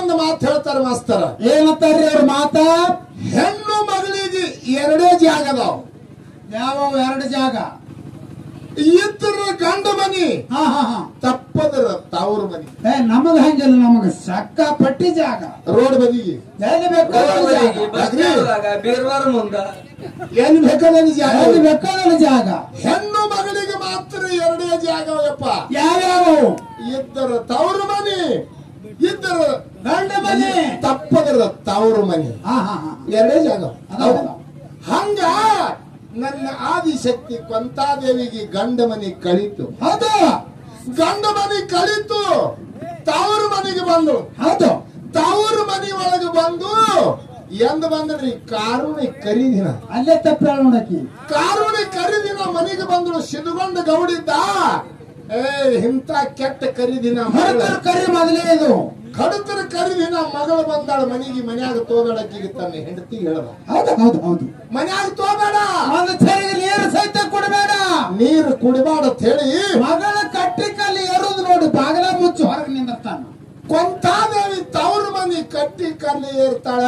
ಇನ್ನೊಂದು ಮಾತು ಹೇಳ್ತಾರೆ ಮಾಸ್ತರ ಏನಂತಾರ್ರಿ ಅವ್ರ ಮಾತ ಹೆಣ್ಣು ಮಗಳಿಗೆ ಎರಡೇ ಜಾಗ ಅದಾವ ಯಾವ ಎರಡು ಜಾಗ ಇದ್ರ ಗಂಡ ಮನಿ ಹಾ ಹಾ ಹಾ ತಪ್ಪದ್ರ ತವ್ರ ಮನಿ ಏ ನಮಗ ಹಂಗಿಲ್ಲ ನಮಗ ಸಕ್ಕಾಪಟ್ಟಿ ಜಾಗ ರೋಡ್ ಬದಿಗೆ ಎಲ್ಲಿ ಬೇಕಾದ್ರೆ ಜಾಗ ಬಸ್ ಸ್ಟ್ಯಾಂಡ್ದಾಗ ಬೀರ್ವಾರ ಮುಂದ ಎಲ್ಲಿ ಬೇಕಾದ್ರೆ ಜಾಗ ಎಲ್ಲಿ ಬೇಕಾದ್ರೆ ಜಾಗ ಹೆಣ್ಣು ಮಗಳಿಗೆ ಮಾತ್ರ ಎರಡೇ ಜಾಗ ಯಪ್ಪ ಯಾವ್ಯಾವ ಇದ್ದರ ತವ್ರ ಮನಿ ಇದ್ದರ ಗಂಡ ಮನೆ ತಪ್ಪದ್ರ ತವ್ರ ಮನಿ ಹಾ ಹಾ ಹಾ ಎರಡೇ ಜಾಗ ಅದಾವ. ಹಂಗ ನನ್ನ ಆದಿಶಕ್ತಿ ಕೊಂತಾದೇವಿಗೆ ಗಂಡ ಮನಿ ಕಳಿತು ಹೌದು ಗಂಡ ಮನಿ ಕಳಿತು ತವ್ರ ಮನೆಗೆ ಬಂದು ಹೌದು ತವ್ರ ಮನಿ ಒಳಗೆ ಬಂದು ಎಂದ ಬಂದ್ರಿ ಕಾರುಣಿ ಕರಿದಿನ ಅಲ್ಲೇ ತಪ್ಪು ಹೇಳ ನೋಡಕಿ ಕಾರುಣಿ ಕರಿದಿನ ಮನೆಗೆ ಬಂದಳು ಸಿದ್ಗೊಂಡ ಗೌಡಿದ್ದ ಏ ಇಂಥ ಕೆಟ್ಟ ಕರಿದಿನ ಮಗಳ ಹೊರತರ ಕರಿ ಮೊದಲೇ ಇದು ಕಡುತರ ಕರಿದಿನ ಮಗಳು ಬಂದಾಳ ಮನೆಗೆ ಮನ್ಯಾಗ ತೋಬೇಡಕ್ಕಿಗೆ ತನ್ನ ಹೆಂಡತಿ ಹೇಳದ ಹೌದು ಹೌದು ಹೌದು ಮನ್ಯಾಗ ತೋಬೇಡ ಒಂದು ಚರಿಗೆ ನೀರು ಸಹಿತ ಕೊಡಬೇಡ ನೀರು ಕುಡಿಬಾಡ ಅಂತ ಹೇಳಿ ಮಗಳ ಕಟ್ಟಿ ಕಲ್ಲಿ ಎರುದು ನೋಡಿ ಬಾಗಲ ಮುಚ್ಚು ಹೊರಗೆ ನಿಂದಿರ್ತಾನ ಕೊಂತಾದೇವಿ ತವ್ರ ಮನಿ ಕಟ್ಟಿ ಕಲ್ಲಿ ಏರ್ತಾಳ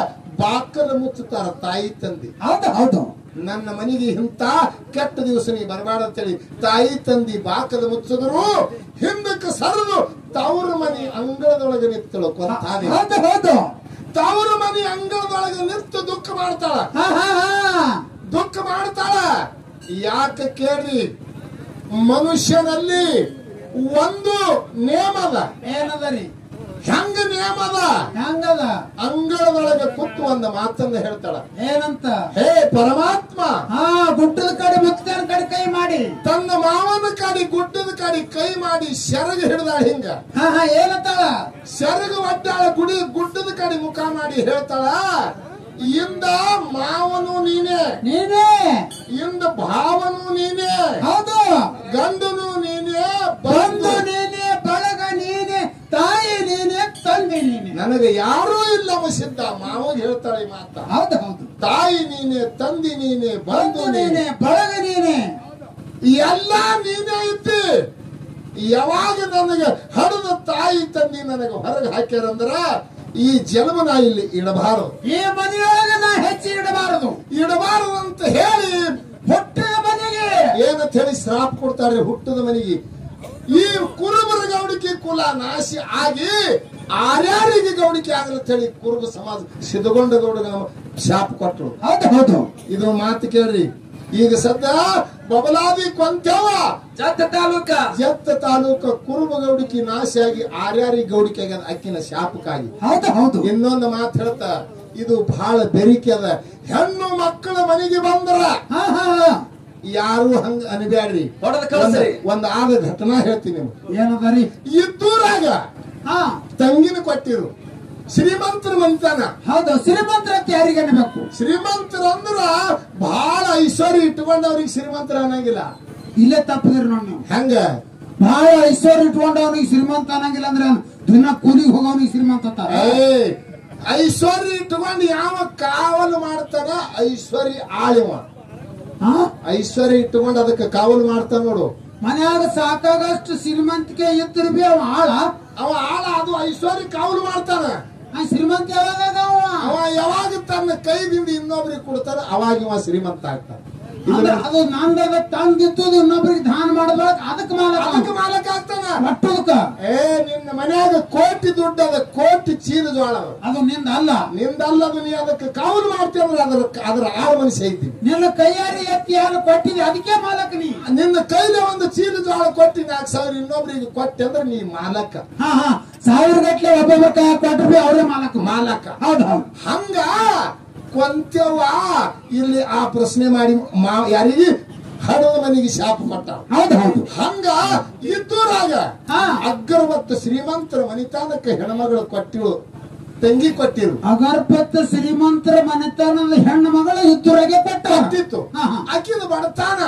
ಬಾಕಲು ಮುಚ್ಚುತ್ತಾರ ತಾಯಿ ತಂದಿ ಹೌದು ಹೌದು ನನ್ನ ಮನೆಗೆ ಇಂಥ ಕೆಟ್ಟ ದಿವಸ ನೀ ಬರಬೇಡ ಅಂತೇಳಿ ತಾಯಿ ತಂದಿ ಬಾಕಲು ಮುಚ್ಚಿದ್ರು ಹಿಂದಕ್ಕೆ ಸರಿದು ತವ್ರ ಮನಿ ಅಂಗಳದೊಳಗೆ ನಿತ್ತಳು ಕೊಂತಾದೇವಿ ಹೌದು ಹೌದು ತವ್ರ ಮನಿ ಅಂಗಳದೊಳಗೆ ನಿಂತು ದುಃಖ ಮಾಡ್ತಾಳ ಹಾ ಹಾ ಹಾ ದುಃಖ ಮಾಡ್ತಾಳ ಯಾಕೆ ಕೇಳ್ರಿ ಮನುಷ್ಯನಲ್ಲಿ ಒಂದು ನೇಮದ ಏನದರಿ ಹೆಂಗ ನೇಮದ ಹೆಂಗದ ಅಂಗಳದೊಳಗೆ ಕೂತು ಒಂದು ಮಾತನ್ನ ಹೇಳ್ತಾಳ ಏನಂತ ಹೇ ಪರಮಾತ್ಮ ಹಾ ಗುಡ್ಡದ ಕಡೆ ಮುತ್ತನ ಕಡೆ ಕೈ ಮಾಡಿ ತನ್ನ ಮಾವನ ಕಾಡಿ ಗುಡ್ಡದ ಕಾಡಿ ಕೈ ಮಾಡಿ ಸೆರಗ ಹಿಡ್ದಾಳ ಹಿಂಗ ಹಾ ಹಾ ಏನಂತಾಳ ಸೆರಗ ಒಡ್ಡಾಳ ಗುಡಿ ಗುಡ್ಡದ ಕಡೆ ಮುಖ ಮಾಡಿ ಹೇಳ್ತಾಳ ಇಂದ ಮಾವನು ನೀನೇ ನೀನೇ ಇಂದ ಭಾವನು ನೀನೇ ಹೌದು ಗಂಡನು ನೀನೇ ಬಂಧು ಬಂದು ನೀನೆ ಬಳಗ ನೀನೆ ತಾಯಿ ನೀನೆ ತಂದೆ ನೀನೆ ನನಗೆ ಯಾರೂ ಇಲ್ಲ ಸಿದ್ಧ ಮಾವ ಹೇಳ್ತಾಳೆ ಈ ಮಾತ ಹೌದು ಹೌದು ತಾಯಿ ನೀನೆ ತಂದಿ ನೀನೆ ಬಂಧು ಬಂಧು ನೀನೆ ನೀನೆ ಬಳಗ ನೀನೆ ಎಲ್ಲ ನೀನೇ ಇದ್ದಿ ಯಾವಾಗ ನನಗೆ ಹಡದ ತಾಯಿ ತಂದಿ ನನಗೆ ಹೊರಗೆ ಹಾಕ್ಯಾರಂದ್ರ ಈ ಜನ್ಮ ನಾ ಇಲ್ಲಿ ಇಡಬಾರದು ಈ ಮನೆಯೊಳಗೆ ನಾ ಹೆಚ್ಚು ಇಡಬಾರದು ಇಡಬಾರದು ಅಂತ ಹೇಳಿ ಹುಟ್ಟಿದ ಮನೆಗೆ ಏನಂತ ಹೇಳಿ ಶ್ರಾಪ್ ಕೊಡ್ತಾರೆ ಹುಟ್ಟದ ಮನೆಗೆ ಈ ಕುರುಬರ ಗೌಡಿಕೆ ಕುಲ ನಾಶಿ ಆಗಿ ಆರ್ಯಾರಿಗೆ ಗೌಡಿಕೆ ಆಗಲಂತ ಹೇಳಿ ಕುರುಬ ಸಮಾಜ ಸಿದ್ಧಗೊಂಡ ಗೌಡ ಶಾಪ್ ಕೊಟ್ಟರು ಹೌದು ಹೌದು ಇದು ಮಾತು ಕೇಳ್ರಿ ಈಗ ಸದ್ಯ ಬಬಲಾದಿ ಕೊಂತೆವ ಜತ್ತ ತಾಲೂಕ ಎತ್ತ ತಾಲೂಕ ಕುರುಬ ಗೌಡಿಕೆ ನಾಶಿಯಾಗಿ ಆರ್ಯಾರಿ ಗೌಡಿಕೆ ಆಗ್ಯದ ಅಕ್ಕಿನ ಶಾಪಕ್ಕಾಗಿ ಹೌದು ಹೌದು ಇನ್ನೊಂದು ಮಾತು ಹೇಳ್ತಾ ಇದು ಬಹಳ ಬೆರಿಕೆ ಅದ ಹೆಣ್ಣು ಮಕ್ಕಳ ಮನೆಗೆ ಬಂದ್ರ ಹಾ ಹಾ ಹಾ ಯಾರು ಹಂಗ ಅನ್ಬ್ಯಾಡ್ರಿ ಹೊಡೆದ್ ಕಳ್ಸ್ರಿ. ಒಂದ್- ಒಂದ್ ಆದ ಘಟನಾ ಹೇಳ್ತೀನಿ ನಿಮ್ಗೆ ಏನದರಿ ಇದ್ದೂರಾಗ ಹಾ ತಂಗಿನ ಕೊಟ್ಟಿರು ಶ್ರೀಮಂತರ ಮಂತಾನ ಹೌದು ಶ್ರೀಮಂತರ ಅಂತ ಯಾರಿಗೆ ಅನ್ಬೇಕು ಶ್ರೀಮಂತರ ಅಂದ್ರ ಬಹಳ ಐಶ್ವರ್ಯ ಇಟ್ಕೊಂಡವ್ರಿಗೆ ಶ್ರೀಮಂತರ ಅನ್ನಂಗಿಲ್ಲ ಇಲ್ಲೇ ತಪ್ಪದಿರಿ ನೋಡಿ ನೀವು ಹೆಂಗ ಬಹಳ ಐಶ್ವರ್ಯ ಇಟ್ಕೊಂಡವನಿಗೆ ಶ್ರೀಮಂತ ಅನ್ನಂಗಿಲ್ಲ ಅಂದ್ರೆ ದಿನ ಕೂಲಿಗೆ ಹೋಗೋನಿಗೆ ಶ್ರೀಮಂತ ಅಂತಾರ ಏ ಐಶ್ವರ್ಯ ಇಟ್ಕೊಂಡು ಯಾವ ಕಾವಲು ಮಾಡ್ತಾನ ಐಶ್ವರ್ಯ ಆಳಿವ ಹಾ ಐಶ್ವರ್ಯ ಇಟ್ಕೊಂಡು ಅದಕ್ಕೆ ಕಾವಲು ಮಾಡ್ತಾನ ನೋಡು ಮನ್ಯಾಗ ಸಾಕಾಗಷ್ಟು ಶ್ರೀಮಂತಿಕೆ ಇದ್ರ ಬಿ ಅವ ಆಳ ಅವ ಆಳ ಅದು ಐಶ್ವರ್ಯ ಕಾವಲು ಮಾಡ್ತಾನ ಆ ಶ್ರೀಮಂತ ಯಾವಾಗ ಅವ ಅವ ಯಾವಾಗ ತನ್ನ ಕೈದಿಂದ ಇನ್ನೊಬ್ರಿಗೆ ಕೊಡ್ತಾನ ಅವಾಗ ಇವ ಶ್ರೀಮಂತ ಆಗ್ತಾನ ಅಂದ್ರೆ ಅದು ನಂದದ ತಂದಿತ್ತು ಇನ್ನೊಬ್ರಿಗೆ ದಾನ ಮಾಡಬೇಕು ಅದಕ್ಕೆ ಮಾಲಕ ಅದಕ್ಕೆ ಮಾಲಕ ಆಗ್ತಾನ ಮಟ್ಟದಕ್ಕ ಏ ನಿನ್ನ ಮನ್ಯಾಗ ಕೋಟಿ ದುಡ್ಡು ಅದ ಕೋಟಿ ಚೀಲ ಜೋಳ ಅದ. ಅದು ನಿಂದ ಅಲ್ಲ ನಿಂದಲ್ಲದು ನೀ ಅದಕ್ಕೆ ಕಾವಲು ಮಾಡ್ತೀಯ ಅಂದ್ರೆ ಅದರ ಅದರ ಆಳ ಮನುಷ್ಯ ಐತಿ ನಿನ್ನ ಕೈಯಾರಿ ಎತ್ತಿ ಯಾರು ಕೊಟ್ಟಿದೆ ಅದಕ್ಕೆ ಮಾಲಕ ನೀ ನಿನ್ನ ಕೈಲಿ ಒಂದು ಚೀಲ ಜೋಳ ಕೊಟ್ಟಿ ನಾಲ್ಕು ಸಾವಿರ ಇನ್ನೊಬ್ರಿಗೆ ಕೊಟ್ಟೆ ಅಂದ್ರೆ ನೀ ಮಾಲಕ ಹಾ ಹಾ ಸಾವಿರ ಗಟ್ಲೆ ಒಬ್ಬೊಬ್ಬ ಕೈ ಕೊಟ್ರು ಬಿ ಅವರೇ ಮಾಲಕ ಮಾಲಕ ಹೌದು ಹೌದು ಹಂಗ ಕೊಂತೆವ್ವ ಇಲ್ಲಿ ಆ ಪ್ರಶ್ನೆ ಮಾಡಿ ಮಾ ಯಾರಿಗೆ ಹಡದ ಮನೆಗೆ ಶಾಪ ಕೊಟ್ಟ ಹೌದು ಹೌದು ಹಂಗ ಇದ್ದೂರಾಗ ಹಾ. ಅಗ್ರವತ್ತು ಶ್ರೀಮಂತರ ಮನಿತಾನಕ್ಕೆ ಹೆಣ್ಮಗಳು ಕೊಟ್ಟಿಳು ತಂಗಿ ಕೊಟ್ಟಿರು ಅಗರ್ಭತ್ತ ಶ್ರೀಮಂತರ ಮನೆತನದ ಹೆಣ್ಣು ಮಗಳು ಇದ್ದೂರಾಗೆ ಕೊಟ್ಟ ಕೊಟ್ಟಿತ್ತು ಹಾ, ಹಾ. ಅಕ್ಕಿದ ಬಡತಾನ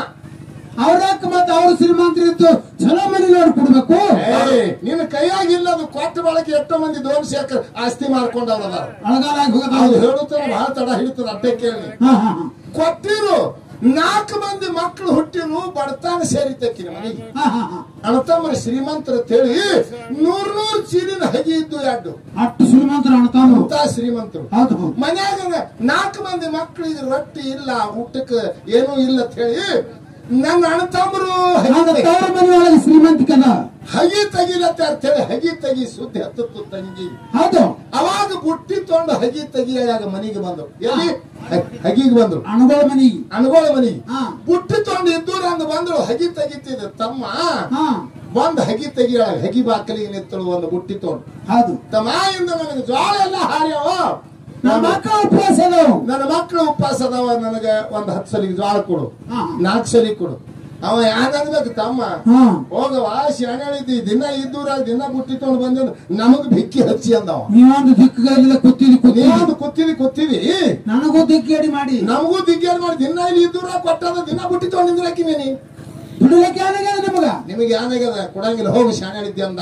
ಅವ್ರಾಕ ಮತ್ತ ಅವ್ರು ಶ್ರೀಮಂತರಿದ್ದು ಚಲೋ ಮನೆ ನೋಡಿ ಕೊಡ್ಬೇಕು ಏ, ನಿನ್ನ ಕೈಯಾಗಿಲ್ಲ ಅದು ಕೊಟ್ಟ ಬಳಕೆ ಎಷ್ಟೋ ಮಂದಿ ದೋನ್ಸಿ ಎಕರೆ ಆಸ್ತಿ ಮಾಡ್ಕೊಂಡವ್ರ ಅದಾರ ಅಳಗಾಲಾಗಿ ಅದು ಹೋಗೋದು ಹೇಳುತ್ತಾರ ಬಹಳ ತಡ ಹಿಡಿತದ ಅಟ್ಟೆ ಕೇಳಿ ಹಾ ಹಾ ಹಾ ಕೊಟ್ಟಿರು ನಾಲ್ಕು ಮಂದಿ ಮಕ್ಕಳು ಹುಟ್ಟಿರು ಬಡತಾನ ಸೇರಿತಕ್ಕಿನ ಮನೆಗೆ ಹಾ ಹಾ ಹಾ ಅಣ್ಣತಮ್ಮರ ಶ್ರೀಮಂತರ ಹೇಳಿ ನೂರ್ ನೂರ್ ಚೀಲಿನ ಹಗಿ ಇದ್ದು ಎರಡು ಅಟ್ಟು ಶ್ರೀಮಂತರು ಅಣ್ತಾಮ್ರು ಅಂತ ಶ್ರೀಮಂತರು ಹೌದು ಹೌದು ಮನ್ಯಾಗ ನಾಲ್ಕು ಮಂದಿ ಮಕ್ಕಳಿಗೆ ರೊಟ್ಟಿ ಇಲ್ಲ ಊಟಕ್ಕೆ ಏನೂ ಇಲ್ಲ ಅಂತ ಹೇಳಿ ನನ್ನ ಅಣ್ಣತಮ್ಮರು ಹಗಿ ನನ್ನ ತೆಗಿ- ತವರ ಮನೆ ಒಳಗೆ ಶ್ರೀಮಂತಿಕದ ಹಗಿ ತೆಗಿಲತ್ತ ಅಂತ ಹೇಳಿ ಹಗಿ ತೆಗಿ ಸುದ್ದಿ ಹತ್ತತ್ತು ತಂಗಿ ಹೌದು ಅವಾಗ ಬುಟ್ಟಿ ತೊಂಡು ಹಗಿ ತೆಗಿಯಾಗ ಮನೆಗೆ ಬಂದ್ರು ಎಲ್ಲಿ ಹ- ಹಗಿಗೆ ಬಂದ್ರು ಅಣಗೋಳ ಮನಿಗೆ ಅನುಗೋಳ ಮನೆಗೆ ಹಾ ಬುಟ್ಟಿ ತೊಂಡು ಇದ್ದೂರ ಅಂದ್ ಬಂದ್ರು ಹಗಿ ತೆಗಿತಿದ್ರು ತಮ್ಮ ಹಾ ಬಂದ್ ಹಗಿ ತೆಗಿಯಾಳ ಹಗಿ ಬಾಕಲಿಗೆ ನಿತ್ತಳು ಒಂದು ಬುಟ್ಟಿ ತೊಂಡು ಹೌದು ತಮ್ಮ ಇಂದ ನನಗೆ ಜ್ವಾಳ ಎಲ್ಲ ಹಾರ್ಯಾವ ನಮ್ಮ ಮಕ್ಕಳ ಉಪವಾಸ ಅದಾವು ನನ್ನ ಮಕ್ಕಳು ಉಪವಾಸ ಅದಾವ ನನಗೆ ಒಂದ್ ಹತ್ತು ಸಲಿಗೆ ಜ್ವಾಳ ಕೊಡು ಹಾ. ನಾಲ್ಕು ಸಲಿ ಕೊಡು ಅವ ಯಾಕಂದ್ಬೇಕು ತಮ್ಮ ಹಾ ಹೋಗವ ಶಾಣಿದ್ದಿ ದಿನ ಇದ್ದೂರಾಗ ದಿನ ಬುಟ್ಟಿ ತೊಗೊಂಡು ಬಂದ ನಮಗ್ ಭಿಕ್ಕಿ ಹಚ್ಚಿ ಅಂದವ ನೀವೊಂದು ದಿಕ್ಕುಗಲ್ಲಿಲ್ಲ ಕೂತಿದಿ ಕೂತಿದಿ ನೀವೊಂದು ಕೂತಿದಿ ಕೂತಿದಿ ನನಗೂ ದಿಕ್ಕೇಡಿ ಮಾಡಿ ನಮಗೂ ದಿಗ್ಗೇರ್ ಮಾಡಿ ದಿನ ಇಲ್ಲಿ ಇದ್ದೂರಾಗ ಕೊಟ್ಟದ ದಿನ ಬುಟ್ಟಿ ತೊಗೊಂಡಿದ್ರೆ ಹಾಕಿನಿ ನೀ ದುಡಿಲಕ್ಕೆ ಏನಾಗ್ಯದ ನಿಮಗ ನಿಮಗೆ ಏನಾಗ್ಯದ ಕೊಡಂಗಿಲ್ಲ ಹೋಗು ಶಾಣಿದ್ದಿ ಅಂದ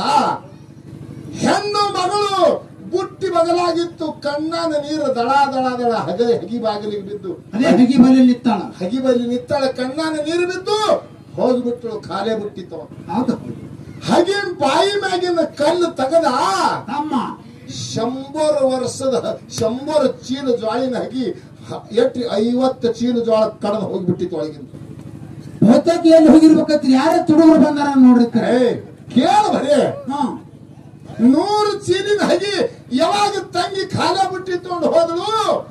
ಹೆಣ್ಣು ಮಗಳು ಬುಟ್ಟಿ ಬಗಲಾಗಿತ್ತು ಕಣ್ಣಾನ ನೀರು ದಳ ದಳ ದಳ ಹಗಲಿ ಹಗಿ ಬಾಗಿಲಿಗೆ ಬಿದ್ದು ಅದೇ ಹಗಿ ಬಲಿ ನಿತ್ತಾಳ ಹಗಿ ಬಲ್ಲಿ ನಿತ್ತಾಳೆ ಕಣ್ಣಾನ ನೀರು ಬಿದ್ದು ಹೋಗ್ಬಿಟ್ಳು ಖಾಲೆ ಬಿಟ್ಟಿತ್ತು ಹೌದು ಹಗಿ ಬಾಯಿ ಮ್ಯಾಗಿನ ಕಲ್ಲು ತಗದ ತಮ್ಮ ಶಂಬರ್ ವರ್ಷದ ಶಂಬರ್ ಚೀಲ ಜ್ವಾಳಿನ ಹಗಿ ಹ- ಎಟ್ಟು ಐವತ್ತು ಚೀಲ ಜ್ವಾಳ ಕಡದು ಹೋಗ್ಬಿಟ್ಟಿತ್ತು ಒಳಗಿಂದ ಬಹುತೇಕ ಎಲ್ಲಿ ಹೋಗಿರ್ಬೇಕಂತ ಯಾರೇ ತುಡುಗರು ಬಂದಾರ ನೋಡ್ರಿ ಏ ಕೇಳ ಬರೇ ಹಾ ನೂರು ಚೀಲಿನ ಹಗಿ ಯಾವಾಗ ತಂಗಿ ಖಾಲ ಬಿಟ್ಟಿ ತಗೊಂಡು ಹೋದಳು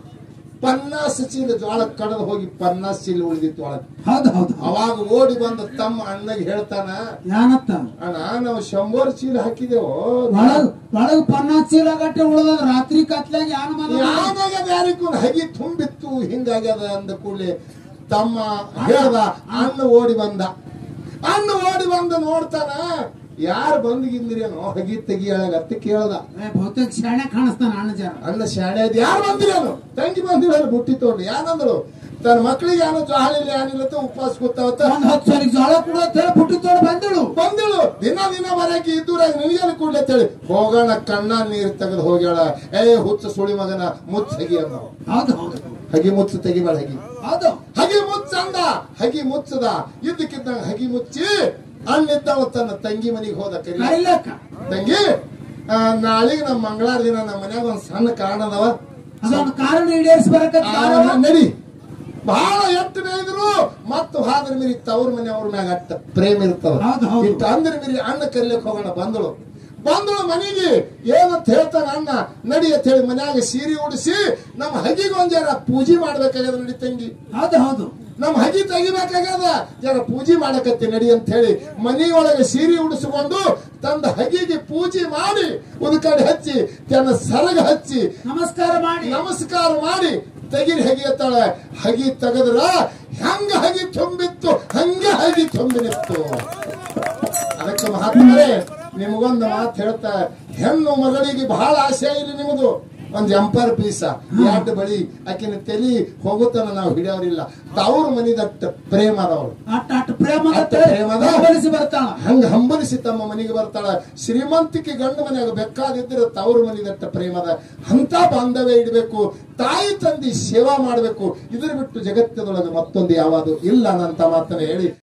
ಪನ್ನಾಸ್ ಚೀಲ ಜ್ವಾಳ ಕಡದು ಹೋಗಿ ಪನ್ನಾಸ್ ಚೀಲ ಉಳಿದಿತ್ತು ಒಳಗೆ ಹೌದು ಹೌದು ಅವಾಗ ಓಡಿ ಬಂದ ತಮ್ಮ ಅಣ್ಣಗೆ ಹೇಳ್ತಾನ ಯಾನತ್ತ ಅಣ್ಣ ನಾವು ಶಂಬರ್ ಚೀಲ ಹಾಕಿದೆವು ಒಳಗ್ ಒಳಗ್ ಪನ್ನಾಸ್ ಚೀಲ ಗಟ್ಟೆ ಉಳದ ರಾತ್ರಿ ಕತ್ಲಾಗ ಯಾನ ಮನ ಯಾವಾಗದ ಯಾರಿಗೂ ಹಗಿ ತುಂಬಿತ್ತು ಹಿಂಗಾಗ್ಯದ ಅಂದ ಕೂಡಲೇ ತಮ್ಮ ಹೇಳ್ದ ಅಣ್ಣ ಓಡಿ ಬಂದ ಅಣ್ಣ ಓಡಿ ಬಂದ ನೋಡ್ತಾನ ಯಾರು ಬಂದಿಗಿಂದ್ರೇನೋ ಹಗಿ ತೆಗಿಯಾಗ ಅಂತ ಕೇಳ್ದ ಬಹುತೇಕ ಶಾಣೆ ಕಾಣಿಸ್ತಾನ ಅಣ್ಣ ಜರ ಅಣ್ಣ ಶಾಣೆ ಅದ್ ಯಾರು ಬಂದಿರೇನು ತಂಗಿ ಬಂದಿರ ಬುಟ್ಟಿ ತಗೊಂಡು ಯಾನಂದ್ರು ತನ್ನ ಮಕ್ಕಳಿಗೆ ಏನೋ ಜಾಲಿಲ್ಲ ಏನಿಲ್ಲ ಅಂತ ಉಪವಾಸ ಕೂತಾವತ್ತ ಒಂದ್ ಹತ್ತು ಸಲ ಜೋಳ ಕೂಡ ತೇಳ ಪುಟ್ಟಿ ತೋಡ ಬಂದಳು ಬಂದಿಳು ದಿನ ದಿನ ಬರಕ್ಕೆ ಇದ್ದೂರಾಗ ನಿನಗೇನು ಕೂಡ್ಲೆ ಅಂತೇಳಿ ಹೋಗೋಣ ಕಣ್ಣ ನೀರು ತೆಗೆದು ಹೋಗ್ಯಾಳ ಏ ಹುಚ್ಚ ಸುಳಿ ಮಗನ ಮುಚ್ಚ ಹಗಿ ಅನ್ನೋ ಹೌದು ಹೌದು ಹಗಿ ಮುಚ್ಚ ತೆಗಿಬೇಡ ಹಗಿ ಹೌದು ಹಗಿ ಮುಚ್ಚ ಅಂದ ಹಗಿ ಮುಚ್ಚದ ಇದ್ದಕ್ಕಿದ್ದಂಗ ಹಗಿ ಮುಚ್ಚಿ ಅಣ್ಣಿದ್ದವ ತನ್ನ ತಂಗಿ ಮನೆಗೆ ಹೋದ ಕರಿ ಕರಿಲಕ್ಕ ತಂಗಿ ಆ, ನಾಳೆಗೆ ನಮ್ಮ ಮಂಗಳಾರ ದಿನ ನಮ್ಮ ಮನ್ಯಾಗ ಒಂದ್ ಸಣ್ಣ ಕಾರಣ ಅದಾವ ಅದೊಂದು ಕಾರಣ ಈಡೇರಿಸಿ ಬರಕತ್ತ ಆ, ನಡಿ ಬಹಳ ಎಟ್ಟು ಬೇದ್ರು ಮತ್ತು ಹಾದ್ರ ಮೀರಿ ತವ್ರ ಮನೆ ಅವ್ರ ಮ್ಯಾಗ ಅಟ್ಟ ಪ್ರೇಮ ಇರ್ತದ ಹೌದು, ಹೌದು. ಇಟ್ಟು ಅಂದ್ರ ಮೀರಿ ಅಣ್ಣ ಕರಿಲಕ್ ಹೋಗೋಣ ಬಂದಳು ಬಂದಳು ಮನೆಗೆ ಏನಂತ ಹೇಳ್ತಾನ ಅಣ್ಣ ನಡಿ ಅಂತ ಹೇಳಿ ಮನ್ಯಾಗ ಸೀರೆ ಉಡಿಸಿ ನಮ್ಮ ಹಗಿಗೆ ಒಂದ್ ಜರ ಪೂಜೆ ಮಾಡ್ಬೇಕಾಗ್ಯದ ನಡಿ ತಂಗಿ ಹೌದು ಹೌದು ನಮ್ಮ ಹಗಿ ತೆಗಿಬೇಕಾಗ್ಯದ ಜರ ಪೂಜೆ ಮಾಡಕತ್ತಿ ನಡಿ ಅಂತ ಹೇಳಿ ಮನೆಯೊಳಗೆ ಸೀರೆ ಉಡಿಸಿಕೊಂಡು ತಂದ ಹಗಿಗೆ ಪೂಜೆ ಮಾಡಿ ಉದ್ಕಡೆ ಹಚ್ಚಿ ತನ್ನ ಸರಗ ಹಚ್ಚಿ ನಮಸ್ಕಾರ ಮಾಡಿ ನಮಸ್ಕಾರ ಮಾಡಿ ತೆಗಿರಿ ಹಗಿ ಎತ್ತಾಳೆ ಹಗಿ ತೆಗದ್ರ ಹೆಂಗ ಹಗಿ ತುಂಬಿತ್ತು ಹಂಗ ಹಗಿ ತುಂಬಿ ನಿತ್ತು ಅದಕ್ಕೆ ಮಹಾತ್ಮರೇ ನಿಮಗೊಂದು ಮಾತು ಹೇಳ್ತಾ ಹೆಣ್ಣು ಮಗಳಿಗೆ ಬಹಳ ಆಸೆ ಇಲ್ಲ ನಿಮ್ಮದು ಒಂದ್ ಎಂಪರ್ ಪೀಸ ಎರಡು ಬಳಿ ಆಕಿನ ತಲಿ ಹೋಗುತ್ತಾನ ನಾವು ಹಿಡಿಯೋರಿಲ್ಲ ತವ್ರ ಮನಿದಟ್ಟ ಪ್ರೇಮ ಅದವಳು ಅಟ್ಟ ಅಟ್ಟ ಪ್ರೇಮ ಅಟ್ಟ ಪ್ರೇಮದ? ಬೆಳೆಸಿ ಬರ್ತಾಳ ಹಂಗ ಹಂಬಲಿಸಿ ತಮ್ಮ ಮನೆಗೆ ಬರ್ತಾಳ ಶ್ರೀಮಂತಿಕೆ ಗಂಡು ಮನೆಯಾಗ ಬೇಕಾದಿದ್ರೆ ತವರು ಮನಿದಟ್ಟ ಪ್ರೇಮದ ಅಂತ ಬಾಂಧವ್ಯ ಇಡಬೇಕು ತಾಯಿ ತಂದಿ ಸೇವಾ ಮಾಡಬೇಕು ಇದ್ರ ಬಿಟ್ಟು ಜಗತ್ತದೊಳಗೆ ಮತ್ತೊಂದು ಯಾವುದು ಇಲ್ಲ ಅನ್ನಂತ ಮಾತನ್ನ ಹೇಳಿ